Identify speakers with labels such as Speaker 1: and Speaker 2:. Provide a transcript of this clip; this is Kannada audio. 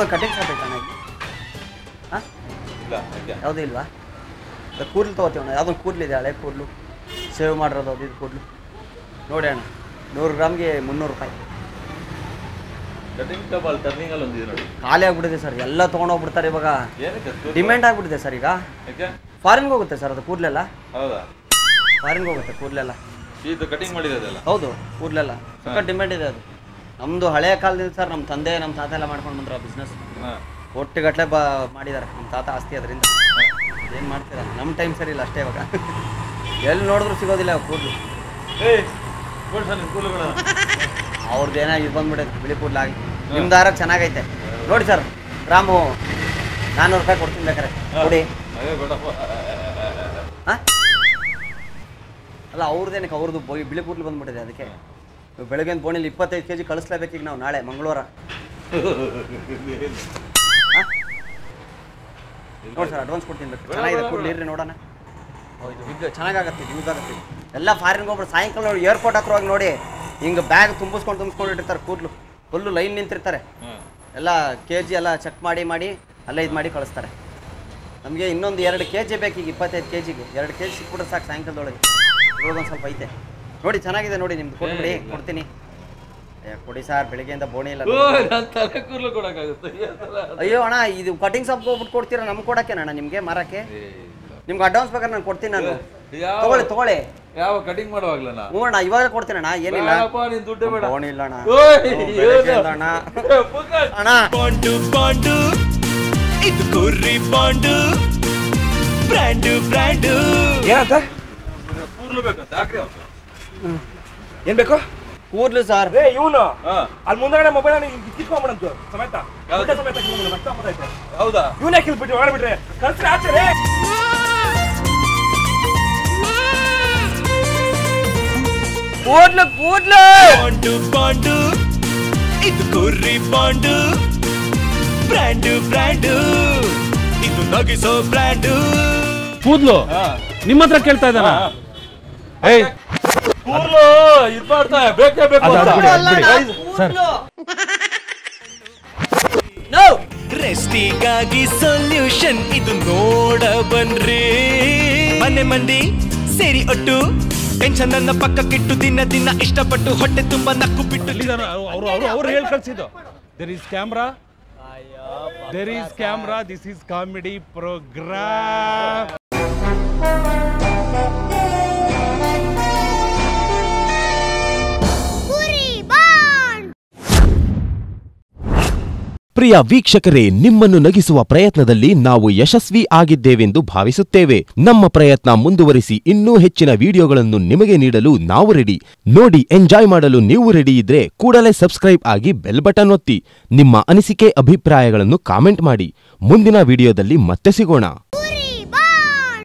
Speaker 1: ಯಾವ್ದು ಕಟಿಂಗ್ ಶಾಪ್ ಐತಣ್ಣ ಇಲ್ಲಿ ಹಾಂ
Speaker 2: ಇಲ್ಲ ಯಾಕೆ
Speaker 1: ಯಾವುದೂ ಇಲ್ವಾ ಅದು ಕೂದಲು ತೊಗೋತೀವಣ್ಣ ಯಾವುದೊಂದು ಕೂದಲಿದೆ ಹಳೆ ಕೂದಲು ಸೇವ್ ಮಾಡಿರೋದು ಅದು ಇದು ಕೂದಲು ನೋಡಿ ಅಣ್ಣ ನೂರು ಗ್ರಾಮ್ಗೆ ಮುನ್ನೂರು ರೂಪಾಯಿ
Speaker 2: ಕಟಿಂಗ್ ಟಬಲ್ ಟರ್ನಿಂಗ್ ಅಲ್ಲಿ ಒಂದಿದೆ ನೋಡಿ
Speaker 1: ಖಾಲಿ ಆಗ್ಬಿಟ್ಟಿದೆ ಸರ್ ಎಲ್ಲ ತೊಗೊಂಡೋಗ್ಬಿಡ್ತಾರೆ ಇವಾಗ
Speaker 2: ಏನಕ್ಕೆ ಅಷ್ಟು?
Speaker 1: ಡಿಮ್ಯಾಂಡ್ ಆಗ್ಬಿಟ್ಟಿದೆ ಸರ್ ಈಗ
Speaker 2: ಯಾಕೆ
Speaker 1: ಫಾರಿನ್ಗೆ ಹೋಗುತ್ತೆ ಸರ್ ಅದು ಕೂದಲೆಲ್ಲ
Speaker 2: ಹೌದಾ
Speaker 1: ಫಾರಿನ್ಗೆ ಹೋಗುತ್ತೆ ಕೂದಲೆಲ್ಲ
Speaker 2: ಇದು ಕಟಿಂಗ್ ಮಾಡಿರೋದಲ್ಲ
Speaker 1: ಹೌದು ಕೂದಲೆಲ್ಲ ಸಖತ್ ಡಿಮ್ಯಾಂಡ್ ಇದೆ ಅದು ನಮ್ಮದು ಹಳೆಯ ಕಾಲದಿಂದ ಸರ್ ನಮ್ಮ ತಂದೆ ನಮ್ಮ ತಾತ ಎಲ್ಲ ಮಾಡ್ಕೊಂಡು ಬಂದ್ರು ಆ ಬಿಸ್ನೆಸ್
Speaker 2: ಹಾಂ
Speaker 1: ಒಟ್ಟಿಗಟ್ಟಲೆ ಬ ಮಾಡಿದ್ದಾರೆ ನಮ್ಮ ತಾತ ಆಸ್ತಿ ಅದರಿಂದ ಏನು ಮಾಡ್ತೀರಾ ನಮ್ಮ ಟೈಮ್ ಸರಿ ಇಲ್ಲ ಅಷ್ಟೇ ಇವಾಗ ಎಲ್ಲಿ ನೋಡಿದ್ರು ಸಿಗೋದಿಲ್ಲ ಕೂದಲು
Speaker 2: ಏಯ್ ಕೊಡ್ ಸರ್ ಸ್ಕೂಲ್ಗಳ
Speaker 1: ಅವ್ರದ್ದು ಏನೋ ಇದು ಬಂದ್ಬಿಟ್ಟೈತೆ ಬಿಳಿ ಕೂದಲಾಗಿ ನಿಮ್ಮ ದಾರ ಚೆನ್ನಾಗೈತೆ ನೋಡಿ ಸರ್ ಗ್ರಾಮು ನಾನ್ನೂರು ರೂಪಾಯಿ ಕೊಡ್ತೀನಿ ಬೇಕಾರೆ ಕೊಡಿ
Speaker 2: ಅದೇ ಕೊಡಪ್ಪ
Speaker 1: ಹಾಂ ಅಲ್ಲ ಅವ್ರದ್ದೇನಕ್ಕೆ ಅವ್ರದ್ದು ಬೊ- ಬಿಳಿ ಕೂದಲು ಬಂದ್ಬಿಟ್ಟಿದೆ ಅದಕ್ಕೆ ಇವಾಗ ಬೆಳಗ್ಗೆ ಬೋಣಿಲಿ ಇಪ್ಪತ್ತೈದು ಕೆ ಜಿ ಕಳಿಸ್ಲೇಬೇಕು ಈಗ ನಾವು ನಾಳೆ ಮಂಗಳವಾರ ಹಾಂ ನೋಡಿ ಸರ್ ಅಡ್ವಾನ್ಸ್ ಕೊಡ್ತೀನಿ ಬೇಕು ಚೆನ್ನಾಗಿದೆ ಕೂದಲು ಇರ್ರಿ ನೋಡೋಣ ಹೌದು ಇದು ಚೆನ್ನಾಗಾಗತ್ತೆ ಯೂಸ್ ಆಗುತ್ತೆ ಎಲ್ಲ ಫಾರಿನ್ಗೆ ಹೋಗ್ಬಿಟ್ಟು ಸಾಯಂಕಾಲ ನೋಡಿ ಏರ್ಪೋರ್ಟ್ ಹತ್ರ ಹೋಗಿ ನೋಡಿ ಹಿಂಗೆ ಬ್ಯಾಗ್ ತುಂಬಿಸ್ಕೊಂಡು ತುಂಬಿಸ್ಕೊಂಡು ಇಟ್ಟಿರ್ತಾರೆ ಕೂದಲು ಫುಲ್ಲು ಲೈನ್ ನಿಂತಿರ್ತಾರೆ
Speaker 2: ಹಾಂ
Speaker 1: ಎಲ್ಲ ಕೆ ಜಿ ಎಲ್ಲ ಚೆಕ್ ಮಾಡಿ ಮಾಡಿ ಅಲ್ಲೇ ಇದು ಮಾಡಿ ಕಳಿಸ್ತಾರೆ ನಮಗೆ ಇನ್ನೊಂದು ಎರಡು ಕೆ ಜಿ ಬೇಕೀಗ ಇಪ್ಪತ್ತೈದು ಕೆ ಜಿಗೆ ಎರಡು ಕೆ ಜಿ ಸಿಕ್ಬಿಟ್ರೆ ಸಾಕು ಸಾಯಂಕಾಲದೊಳಗೆ ಇದ್ರೊಳಗೆ ಸ್ವಲ್ಪ ಐತೆ ನೋಡಿ ಚೆನ್ನಾಗಿದೆ ನೋಡಿ ನಿಮ್ದು ಕೊಟ್ಬಿಡಿ
Speaker 2: ಏ, ಇಲ್ಲ.
Speaker 1: ಕೊಡ್ತೀನಿ ಏ, ಕೊಡಿ ಸರ್ ಬೆಳಿಗ್ಗೆಯಿಂದ ಬೋಣಿ ಇಲ್ಲ
Speaker 2: ಓ ನಾನು ತಲೆ ಕೂದಲು ಕೊಡೋಕ್ಕಾಗುತ್ತೆ
Speaker 1: ಅಯ್ಯೋ ಅಣ್ಣ ಇದು ಕಟಿಂಗ್ ಶಾಪ್ಗೆ ಹೋಗ್ಬಿಟ್ಟು ಕೊಡ್ತೀರಾ ನಮ್ಗೆ ಕೊಡಕ್ಕೆ ಅಣ್ಣ ನಿಮಗೆ ಮಾರಕ್ಕೆ ನಿಮ್ಗೆ ಅಡ್ವಾನ್ಸ್ ಬೇಕಾದ್ರೆ ನಾನು ಕೊಡ್ತೀನಿ ನಾನು
Speaker 2: ಯಾವ
Speaker 1: ತಗೊಳ್ಳಿ ತಗೊಳ್ಳಿ
Speaker 2: ಯಾವ ಕಟಿಂಗ್ ಮಾಡುವಾಗ್ಲನ
Speaker 1: ಹ್ಞೂ ಅಣ್ಣ ಇವಾಗ ಕೊಡ್ತೀನಿ ಅಣ್ಣ ಏನಿಲ್ಲ
Speaker 2: ಬೇಡಪ್ಪ ನೀನ್ ದುಡ್ಡೇ ಬೇಡ
Speaker 1: ಬೋಣಿ ಇಲ್ಲ ಅಣ್ಣ
Speaker 2: ಓಯ್,
Speaker 1: ಹ್ಞೂ, ಬೆಳಗ್ಗೆಯಿಂದ ಅಣ್ಣ
Speaker 2: ಏ, ಪುಕ್ಕಟ್.
Speaker 1: ಅಣ್ಣ
Speaker 3: ಬಾಂಡು ಬಾಂಡು ಇದು ಕುರ್ರಿ ಬಾಂಡು ಬ್ರ್ಯಾಂಡು ಬ್ರ್ಯಾಂಡು
Speaker 4: ಏನಂತ
Speaker 2: ಕೂದ್ಲು ಬೇಕಂತ ಹಾಕ್ರಿ ಅವ್ನು.
Speaker 4: ಏನ್ ಬೇಕು
Speaker 1: ಕೂದ್ಲು ಸರ್
Speaker 4: ರೇ ಇವನು
Speaker 2: ಹಾ
Speaker 4: ಅಲ್ಲಿ ಮುಂದಗಡೆ ಮೊಬೈಲ್ ಕಿತ್ಕೊಂಡ್ಬಿಡಂತು ಸಮೇತ
Speaker 2: ಯಾವ್ದು?
Speaker 4: ಊಟ ಸಮೇತ ಕಿತ್ಕೊಂಡ್ಬಿಡು, ರಕ್ತ ಬರ್ತೈತೆ
Speaker 2: ಹೌದಾ
Speaker 4: ಇವನೇ ಕಿಲ್ಬಿಟ್ಟು ಒಳಗೆ ಬಿಟ್ರೆ ಕಳ್ಸ್ರಿ ಆಚೆ ರೇ
Speaker 1: ಕೂದ್ಲು ಕೂದ್ಲು
Speaker 3: ಬಾಂಡು ಬಾಂಡು ಇದು ಕುರ್ರಿ ಬಾಂಡು ಬ್ರ್ಯಾಂಡು ಬ್ರ್ಯಾಂಡು ಇದು ನಗಿಸೋ ಬ್ರ್ಯಾಂಡು
Speaker 5: ಕೂದ್ಲು
Speaker 2: ಹಾ
Speaker 5: ನಿಮ್ಮ ಹತ್ರ ಕೇಳ್ತಾ ಇದ್ದಾನ ಏಯ್
Speaker 2: ಕೂದ್ಲು ಇದ್ ಮಾಡ್ತಾ ಬೇಕೇ ಬೇಕು
Speaker 5: ಅದು
Speaker 2: ಅಂತ.
Speaker 5: ಬಿಡಿ, ಅದು ಬಿಡಿ. ಸರ್
Speaker 1: ನೋ
Speaker 3: ರೆಸ್ಟಿಗಾಗಿ ಸೊಲ್ಯೂಷನ್ ಇದು ನೋಡ ಬನ್ರಿ ಮನೆ ಮಂದಿ ಸೇರಿ ಒಟ್ಟು ಟೆನ್ಷನ್ ಅನ್ನ ಪಕ್ಕಕ್ಕಿಟ್ಟು ದಿನ ದಿನ ಇಷ್ಟಪಟ್ಟು ಹೊಟ್ಟೆ ತುಂಬ ನಕ್ಕು ಬಿಟ್ಟು
Speaker 5: ಅವರು ಅವರು ಅವ್ರು ಹೇಳಿ ಕಳ್ಸಿದ್ದು there is camera there is camera this is comedy program
Speaker 6: ಪ್ರಿಯ ವೀಕ್ಷಕರೇ ನಿಮ್ಮನ್ನು ನಗಿಸುವ ಪ್ರಯತ್ನದಲ್ಲಿ ನಾವು ಯಶಸ್ವಿ ಆಗಿದ್ದೇವೆಂದು ಭಾವಿಸುತ್ತೇವೆ ನಮ್ಮ ಪ್ರಯತ್ನ ಮುಂದುವರಿಸಿ ಇನ್ನೂ ಹೆಚ್ಚಿನ ವಿಡಿಯೋಗಳನ್ನು ನಿಮಗೆ ನೀಡಲು ನಾವು ರೆಡಿ ನೋಡಿ ಎಂಜಾಯ್ ಮಾಡಲು ನೀವು ರೆಡಿ ಇದ್ರೆ ಕೂಡಲೇ ಸಬ್ಸ್ಕ್ರೈಬ್ ಆಗಿ ಬೆಲ್ ಬಟನ್ ಒತ್ತಿ ನಿಮ್ಮ ಅನಿಸಿಕೆ ಅಭಿಪ್ರಾಯಗಳನ್ನು ಕಾಮೆಂಟ್ ಮಾಡಿ ಮುಂದಿನ ವಿಡಿಯೋದಲ್ಲಿ ಮತ್ತೆ ಸಿಗೋಣ